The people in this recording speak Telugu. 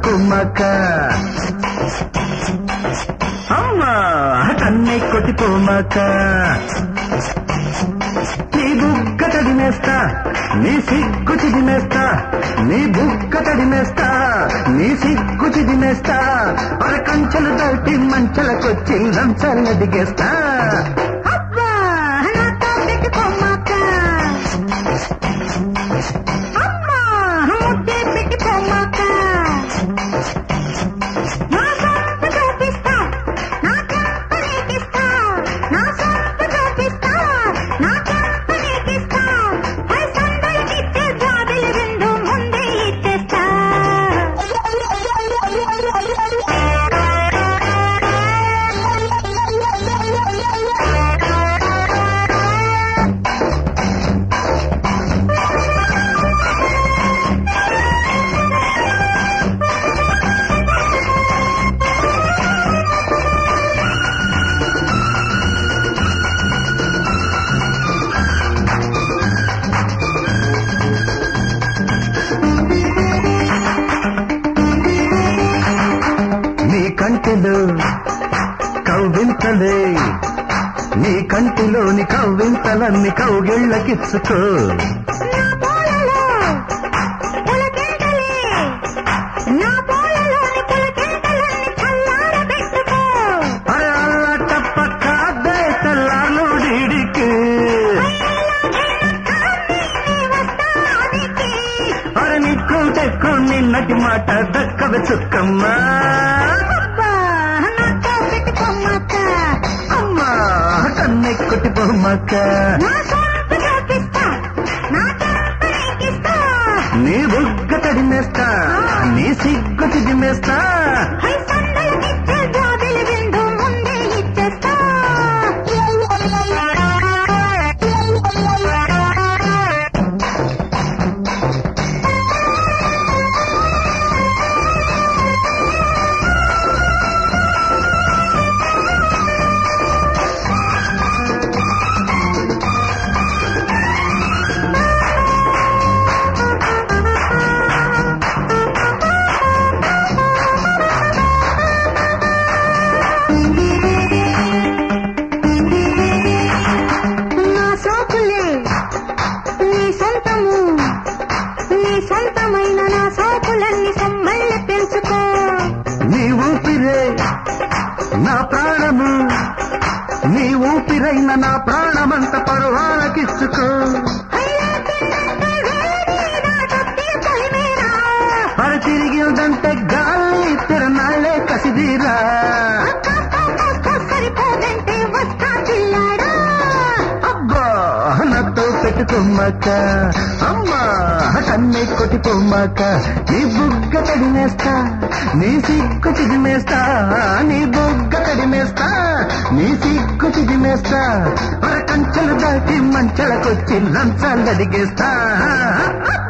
పెట్టుకోమాక అమ్మా కన్నే కొట్టిపోమాక నీ బుగ్గ తడిమేస్తా నీ సిగ్గు చిదిమేస్తా నీ బుగ్గ తడిమేస్తా నీ సిగ్గు చిదిమేస్తా అర కంచెలు దాటి మంచలకొచ్చి లంచాలు దిగేస్తా అబ్బా నాతో పెట్టుకోమాక అమ్మా ముద్దే పెట్టుకోమాక నా సొంత చూపిస్తా నా చెంప నీకిస్తా నా సొంత చూపిస్తా నా చెంప నీకిస్తా పై సందడికిచ్చే జాబిలి రెండు ముందే ఇచ్చేస్తా నీ కంటిలో కవ్వింతలే నీ కంటిలోని కవ్వింతలన్నీ కౌగిళ్ళకిచ్చుకో నా పోలలో పులకింతలే నా పోలలోని పులకింతలన్నీ చల్లారబెట్టుకో అరే అల్ల తప్ప కాదే తెల్లారుడికి వస్తానికి అరే నీకు తెక్కు నిన్నటి మాట దక్కవ చుక్కమ్మా అబ్బా నాతో పెట్టుకోమాక అమ్మా కన్నె కొట్టిపోమాక నా సొంత చూపిస్తా నా చెంప నీకిస్తా నీ బుగ్గ తడిమేస్తా నీ సిగ్గు చిదిమేస్తా హై సందలకిచ్చే జాబిలి విందు ముందే ఇచ్చేస్తా నా సోకులే నీ సొంతము నీ సొంతమైన నా సోకులన్నీ సమ్మళ్ళ పెంచుకో నీ ఊపిరే నా ప్రాణము నీ ఊపిరైన నా ప్రాణమంత పరువాలకిచ్చుకో అయ్యా తిన్నంటే వేడి నా తప్పి కలిమేరా మరి తిరిగిందంటే గాలి తిరణాళ్ళే కసిదీరా సరిపోదంటే వస్తా పిల్లాడా అబ్బా నాతో పెట్టుకోమాక అమ్మా కన్నే కొట్టిపోమాక నీ బుగ్గ తడిమేస్తా నీ సిగ్గు చిదిమేస్తా నీ బుగ్గ తడిమేస్తా నీ సిగ్గు చిదిమేస్తా అర కంచెలు దాటి మంచలకొచ్చి లంచాలు అడిగేస్తా